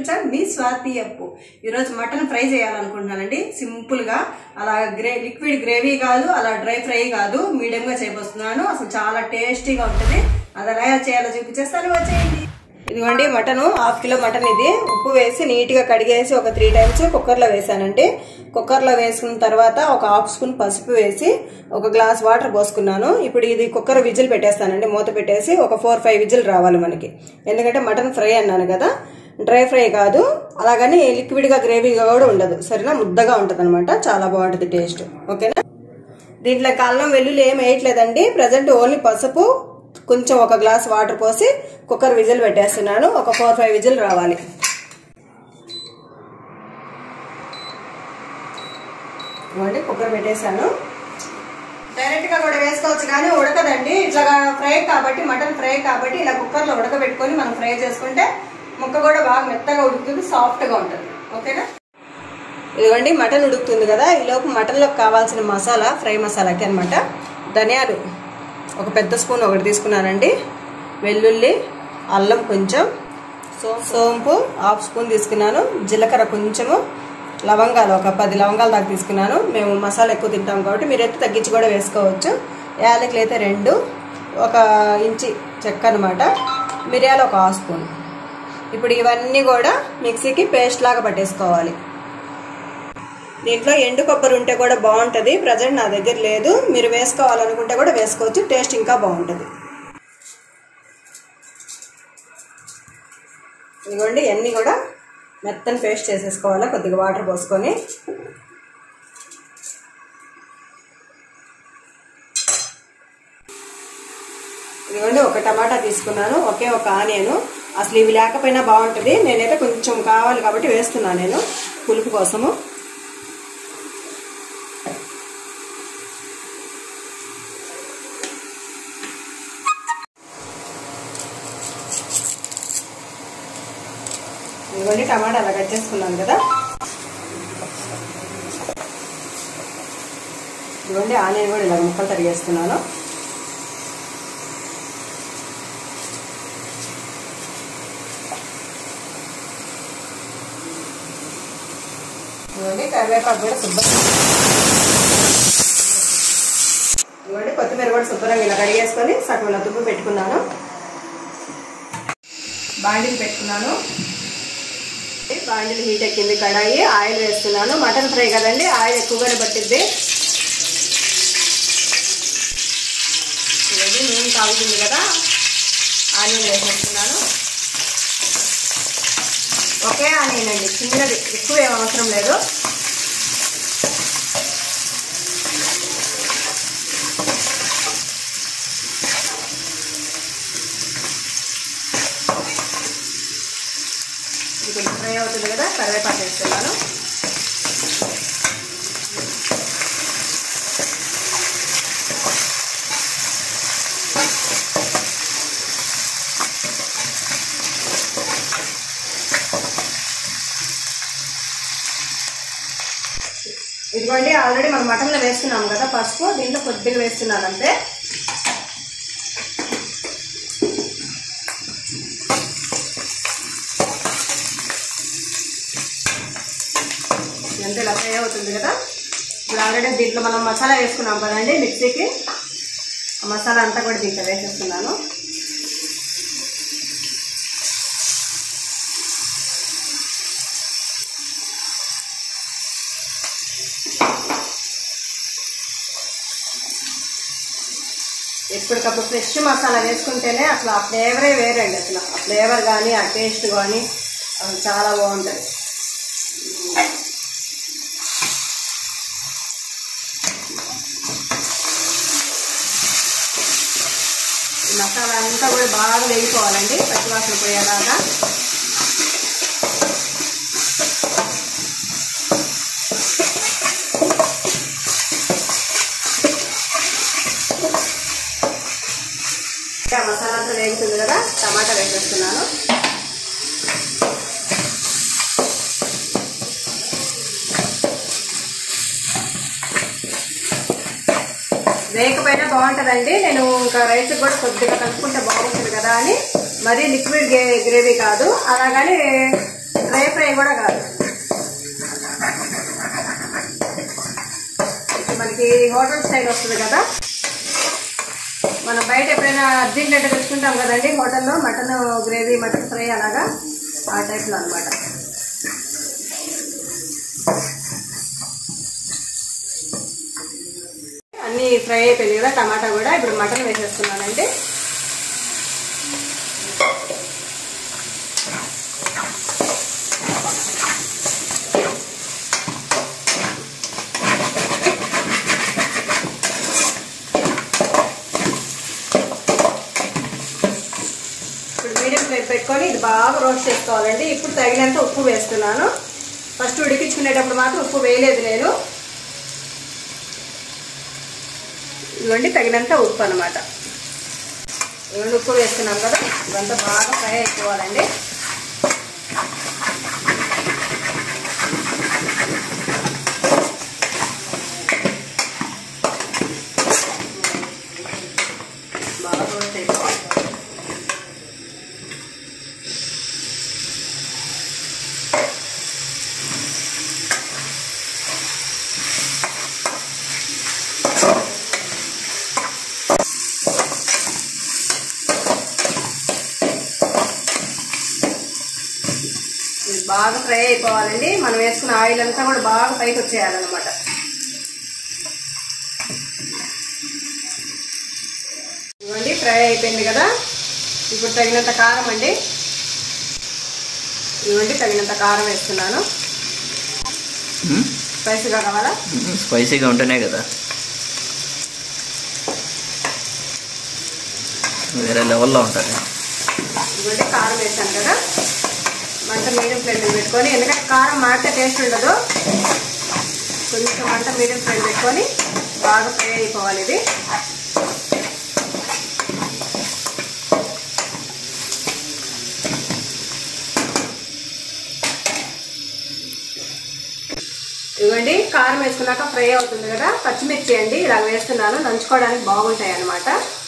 Channel మీ స్వాతి అప్పు ఈరోజు mutton fry చేయాలనుకుంటున్నానండి సింపుల్గా అలా గ్రే లిక్విడ్ గ్రేవీ కాదు అలా డ్రై ఫ్రై కాదు మీడియంగా చేయబోతున్నాను అసలు చాలా టేస్టీగా ఉంటుంది అది ఎలా చేయాలో చూపించేస్తాను వచ్చేయండి ఇదిగోండి మటన్ హాఫ్ కిలో మటన్ ఇది ఉప్పు వేసి నీట్గా కడిగేసి ఒక త్రీ టైమ్స్ కుక్కర్లో వేసానండి కుక్కర్లో వేసుకున్న తర్వాత ఒక హాఫ్ స్పూన్ పసుపు వేసి ఒక గ్లాస్ వాటర్ పోసుకున్నాను ఇప్పుడు ఇది కుక్కర్ విజిల్ పెట్టేస్తానండి మూత పెట్టేసి ఒక ఫోర్ ఫైవ్ విజిల్ రావాలి మనకి ఎందుకంటే మటన్ ఫ్రై అన్నాను కదా డ్రై ఫ్రై కాదు అలాగని లిక్విడ్గా గ్రేవీగా కూడా ఉండదు సరేనా ముద్దగా ఉంటుంది అనమాట చాలా బాగుంటుంది టేస్ట్ ఓకేనా దీంట్లో అల్లం వెల్లుల్లి ఏం వేయట్లేదండి ప్రజెంట్ ఓన్లీ పసుపు కొంచెం ఒక గ్లాస్ వాటర్ పోసి కుక్కర్ విజిల్ పెట్టేస్తున్నాను ఒక ఫోర్ ఫైవ్ విజిల్ రావాలి ఇవ్వండి కుక్కర్ పెట్టేశాను డైరెక్ట్గా కూడా వేసుకోవచ్చు కానీ ఉడకదండి ఇట్లా ఫ్రై కాబట్టి మటన్ ఫ్రై కాబట్టి ఇలా కుక్కర్లో ఉడకబెట్టుకొని మనం ఫ్రై చేసుకుంటే ముక్క కూడా బాగా మెత్తగా ఉడుకుతుంది సాఫ్ట్గా ఉంటుంది ఓకేనా ఇదిగోండి మటన్ ఉడుకుతుంది కదా ఈ లోపు మటన్లోకి కావాల్సిన మసాలా ఫ్రై మసాలాకి అనమాట ధనియాలు ఒక పెద్ద స్పూన్ ఒకటి తీసుకున్నానండి వెల్లుల్లి అల్లం కొంచెం సో సోంపు హాఫ్ స్పూన్ తీసుకున్నాను జీలకర్ర కొంచెము లవంగాలు ఒక పది లవంగాలు దాకా తీసుకున్నాను మేము మసాలా ఎక్కువ తింటాం కాబట్టి మీరు ఎత్తు తగ్గించి కూడా వేసుకోవచ్చు యాలకులు అయితే రెండు ఒక ఇంచి చెక్క అనమాట మిరియాలు ఒక హాఫ్ స్పూన్ ఇప్పుడు ఇవన్నీ కూడా మిక్సీకి పేస్ట్ లాగా పట్టేసుకోవాలి దీంట్లో ఎండు కొబ్బరి ఉంటే కూడా బాగుంటుంది ప్రజెంట్ నా దగ్గర లేదు మీరు వేసుకోవాలనుకుంటే కూడా వేసుకోవచ్చు టేస్ట్ ఇంకా బాగుంటుంది ఇదిగోండి ఇవన్నీ కూడా మెత్తని పేస్ట్ చేసేసుకోవాలి కొద్దిగా వాటర్ పోసుకొని ఇదిగోండి ఒక టమాటా తీసుకున్నాను ఒకే ఒక ఆనియన్ అసలు ఇవి లేకపోయినా బాగుంటుంది నేనైతే కొంచెం కావాలి కాబట్టి వేస్తున్నాను నేను పులుపు కోసము ఇదిగోండి టమాటా అలా కట్ చేసుకున్నాను కదా ఇదిగోండి ఆనియన్ కూడా ఇలా ముక్కలు తరిగేస్తున్నాను ఇదిగోండి కరివేపాకు కూడా శుభ్రంగా ఇదిగోండి కొత్తిమీర కూడా శుభ్రంగా ఇలా కడిగేసుకొని సగం ఇలా తుప్పు పెట్టుకున్నాను బాండిల్ పెట్టుకున్నాను బాండిల్ హీట్ ఎక్కింది కడాయి ఆయిల్ వేస్తున్నాను మటన్ ఫ్రై కదండి ఆయిల్ ఎక్కువగానే పట్టిద్ది ఇది నూనె కాగుతుంది కదా ఆనియన్ వేసేస్తున్నాను ఒకే ఆనియన్ అండి చిన్నది ఎక్కువ ఏం అవసరం లేదు ఇది కొంచెం ఫ్రై అవుతుంది కదా కరివేపాకు వేస్తున్నాను ఇదిగోండి ఆల్రెడీ మనం మటన్లో వేస్తున్నాం కదా పసుపు దీంట్లో కొద్దిగా వేస్తున్నాను అంతే ఎంత ఇలా ఫ్రై అవుతుంది కదా ఇప్పుడు ఆల్రెడీ దీంట్లో మనం మసాలా వేసుకున్నాం కదండి మిక్సీకి ఆ మసాలా అంతా కూడా దీంట్లో వేసేస్తున్నాను ఎప్పటికప్పుడు ఫ్రెష్ మసాలా వేసుకుంటేనే అసలు ఆ ఫ్లేవరే వేరండి అసలు ఆ ఫ్లేవర్ కానీ ఆ టేస్ట్ కానీ అసలు చాలా బాగుంటుంది ఈ మసాలా అంతా కూడా బాగా వేగిపోవాలండి పచ్చివాసన పోయేలాగా మసాలా అంతా వేగుతుంది కదా టమాటా వేసేస్తున్నాను వేయకపోయినా బాగుంటుందండి నేను ఇంకా రైస్ కూడా కొద్దిగా కలుపుకుంటే బాగుంటుంది కదా అని మరీ లిక్విడ్ గ్రేవీ కాదు అలాగని డ్రై ఫ్రై కూడా కాదు ఇది మనకి హోటల్ స్టైల్ వస్తుంది కదా మనం బయట ఎప్పుడైనా అర్జెంట్ అంటే తెచ్చుకుంటాం కదండి హోటల్లో మటన్ గ్రేవీ మటన్ ఫ్రై అలాగా ఆ టైప్లో అనమాట అన్నీ ఫ్రై అయిపోయింది కదా టమాటా కూడా ఇప్పుడు మటన్ వేసేస్తున్నానండి ఇప్పుడు మీడియం ఫ్లేమ్ పెట్టుకొని ఇది బాగా రోస్ట్ చేసుకోవాలండి ఇప్పుడు తగినంత ఉప్పు వేస్తున్నాను ఫస్ట్ ఉడికించుకునేటప్పుడు మాత్రం ఉప్పు వేయలేదు నేను ఇవ్వండి తగినంత ఉప్పు అనమాట ఇవ్వండి ఉప్పు వేస్తున్నాం కదా ఇదంతా బాగా ఫ్రై అయిపోవాలండి బాగా రోస్ట్ అయిపోవాలి ఇది బాగా ఫ్రై అయిపోవాలండి మనం వేసుకున్న ఆయిల్ అంతా కూడా బాగా పైకి వచ్చేయాలన్నమాట ఇవ్వండి ఫ్రై అయిపోయింది కదా ఇప్పుడు తగినంత కారం అండి ఇవ్వండి తగినంత కారం వేస్తున్నాను స్పైసీగా కావాలా స్పైసీగా ఉంటేనే కదా వేరే లెవెల్లో ఉంటుంది ఇవ్వండి కారం వేసాను కదా మంట మీడియం ఫ్లేమ్ మీద పెట్టుకొని ఎందుకంటే కారం మాడితే టేస్ట్ ఉండదు కొంచెం మంట మీడియం ఫ్లేమ్ పెట్టుకొని బాగా ఫ్రై అయిపోవాలి ఇది ఇవ్వండి కారం వేసుకున్నాక ఫ్రై అవుతుంది కదా పచ్చిమిర్చి అండి ఇలా వేస్తున్నాను నంచుకోవడానికి బాగుంటాయి అన్నమాట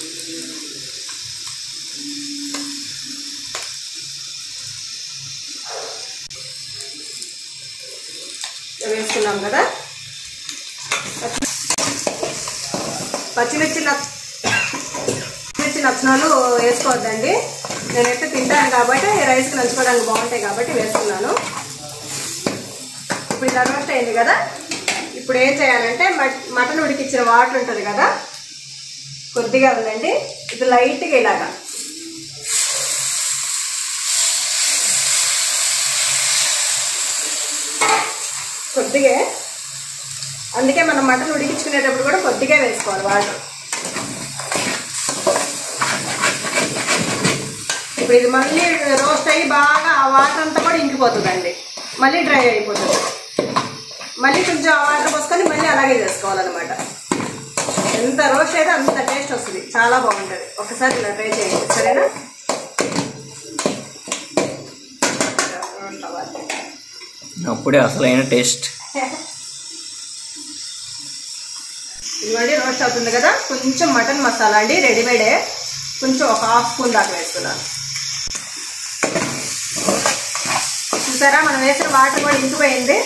వేసుకున్నాం కదా పచ్చిమిర్చి నచ్చ పచ్చిమిర్చి నచ్చిన వాళ్ళు వేసుకోవద్దండి నేనైతే తింటాను కాబట్టి రైస్కి నంచుకోవడానికి బాగుంటాయి కాబట్టి వేసుకున్నాను ఇప్పుడు ఇలా రోస్ట్ అయింది కదా ఇప్పుడు ఏం చేయాలంటే మట్- మటన్ ఉడికిచ్చిన వాటర్ ఉంటుంది కదా కొద్దిగా ఉందండి ఇది లైట్గా ఇలాగా కొద్దిగా అందుకే మనం మటన్ ఉడికించుకునేటప్పుడు కూడా కొద్దిగా వేసుకోవాలి వాటర్ ఇప్పుడు ఇది మళ్ళీ రోస్ట్ అయ్యి బాగా ఆ వాటర్ అంతా కూడా ఇంకిపోతుందండి మళ్ళీ డ్రై అయిపోతుంది మళ్ళీ కొంచెం ఆ వాటర్ పోసుకొని మళ్ళీ అలాగే చేసుకోవాలన్నమాట ఎంత రోస్ట్ అయితే అంత టేస్ట్ వస్తుంది చాలా బాగుంటుంది ఒకసారి ఇలా ట్రై చేయండి సరేనా రోస్ట్ అవ్వాలి అప్పుడే అసలైన టేస్ట్ ఇదిగోండి రోస్ట్ అవుతుంది కదా కొంచెం మటన్ మసాలా అండి రెడీమేడే కొంచెం ఒక హాఫ్ స్పూన్ దాకా వేస్తున్నాను చూసారా మనం వేసిన వాటర్ కూడా ఇంకిపోయింది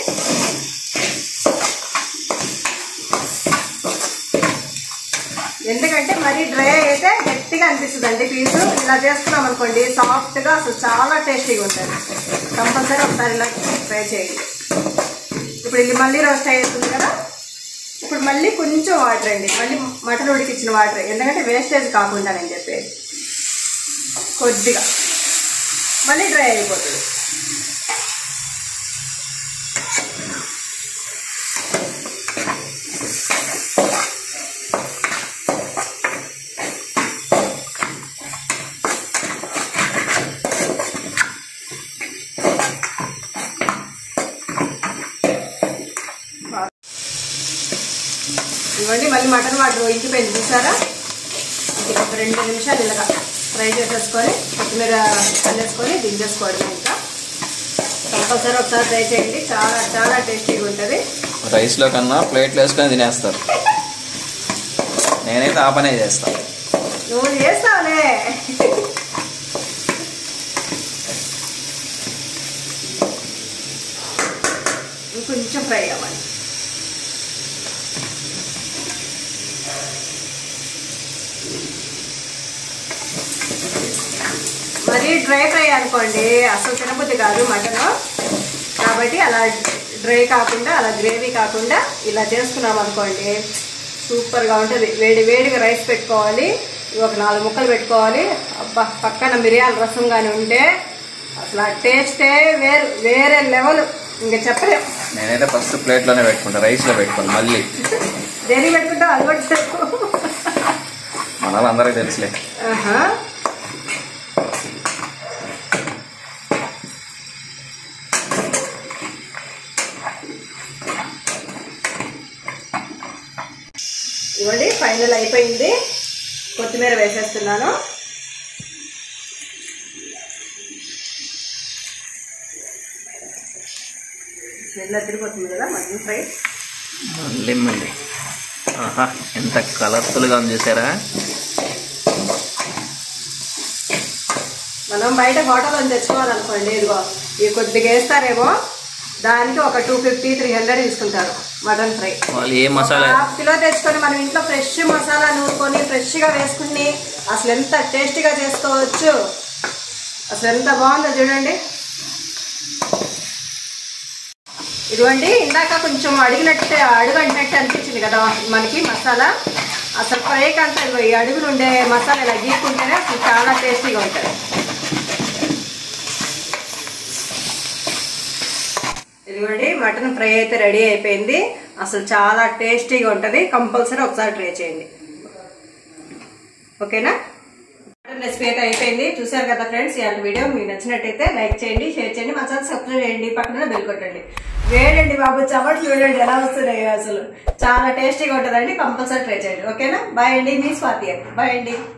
ఎందుకంటే మరీ డ్రై అయితే గట్టిగా అనిపిస్తుంది అండి పీసు ఇలా చేసుకున్నాం అనుకోండి సాఫ్ట్గా అసలు చాలా టేస్టీగా ఉంటుంది కంపల్సరీ ఒకసారి ఇలా ట్రై చేయండి ఇప్పుడు ఇది మళ్ళీ రోస్ట్ అయ్యేస్తుంది కదా ఇప్పుడు మళ్ళీ కొంచెం వాటర్ అండి మళ్ళీ మటన్ ఉడికిచ్చిన వాటర్ ఎందుకంటే వేస్టేజ్ కాకుండా నేను చెప్పేది కొద్దిగా మళ్ళీ డ్రై అయిపోతుంది ఇవ్వండి మళ్ళీ మటన్ వాటర్ ఇంకిపోయింది చూసారా ఇది ఒక రెండు నిమిషాలు ఇలాగా ఫ్రై చేసేసుకొని కొత్తిమీర చల్లేసుకొని దించేసుకోవడం ఇంకా కంపల్సరీ ఒకసారి ట్రై చేయండి చాలా చాలా టేస్టీగా ఉంటుంది రైస్లో కన్నా ప్లేట్లు వేసుకొని తినేస్తారు నేనైతే ఆ పనే చేస్తాను నువ్వు చేస్తావులే ఇంకొంచెం ఫ్రై అవ్వాలి మరి డ్రై ఫ్రై అనుకోండి అసలు తినబుద్ధి కాదు మటన్ కాబట్టి అలా డ్రై కాకుండా అలా గ్రేవీ కాకుండా ఇలా చేసుకున్నాం అనుకోండి సూపర్గా ఉంటుంది వేడి వేడిగా రైస్ పెట్టుకోవాలి ఇవి ఒక నాలుగు ముక్కలు పెట్టుకోవాలి అబ్బా పక్కన మిరియాల రసం కానీ ఉంటే అసలు ఆ టేస్టే వేరు వేరే లెవెల్ ఇంకా చెప్పలేం నేనైతే ఫస్ట్ ప్లేట్లోనే పెట్టుకుంటా రైస్లో పెట్టుకోను మళ్ళీ దేనికి పెట్టుకుంటావు అది కూడా చెప్పు మన వాళ్ళందరికీ తెలుసులే ఆహా. ఇవ్వండి ఫైనల్ అయిపోయింది కొత్తిమీర వేసేస్తున్నాను స్మెల్ తిరిగిపోతుంది కదా మటన్ ఫ్రై మళ్ళీ మళ్ళీ ఆహా ఎంత కలర్ఫుల్గా ఉంది చూసారా మనం బయట హోటల్లో తెచ్చుకోవాలనుకోండి ఇదిగో ఇవి కొద్దిగా వేస్తారేమో దానికి ఒక టూ ఫిఫ్టీ త్రీ హండ్రెడ్ తీసుకుంటారు మటన్ ఫ్రై వాళ్ళు ఏ మసాలా హాఫ్ కిలో తెచ్చుకొని మనం ఇంట్లో ఫ్రెష్ మసాలా నూరుకొని ఫ్రెష్గా వేసుకుని అసలు ఎంత టేస్టీగా చేసుకోవచ్చు అసలు ఎంత బాగుందో చూడండి ఇదిగోండి ఇందాక కొంచెం అడిగినట్టు అడుగు అంటినట్టు అనిపించింది కదా మనకి మసాలా అసలు ఫ్రైకి అంతా ఇదిగో ఈ అడుగులు ఉండే మసాలా ఇలా గీక్కుంటేనే అసలు చాలా టేస్టీగా ఉంటుంది ఇదిగోండి మటన్ ఫ్రై అయితే రెడీ అయిపోయింది అసలు చాలా టేస్టీగా ఉంటుంది కంపల్సరీ ఒకసారి ట్రై చేయండి ఓకేనా మటన్ రెసిపీ అయితే అయిపోయింది చూసారు కదా ఫ్రెండ్స్ ఇలాంటి వీడియో మీకు నచ్చినట్టయితే లైక్ చేయండి షేర్ చేయండి మా ఛానల్ సబ్స్క్రైబ్ చేయండి పక్కన బెల్ కొట్టండి వేడండి బాబు చవట్లు చూడండి ఎలా వస్తున్నాయి అసలు చాలా టేస్టీగా ఉంటుందండి కంపల్సరీ ట్రై చేయండి ఓకేనా బాయ్ అండి మీ స్వాతి అండి బాయ్ అండి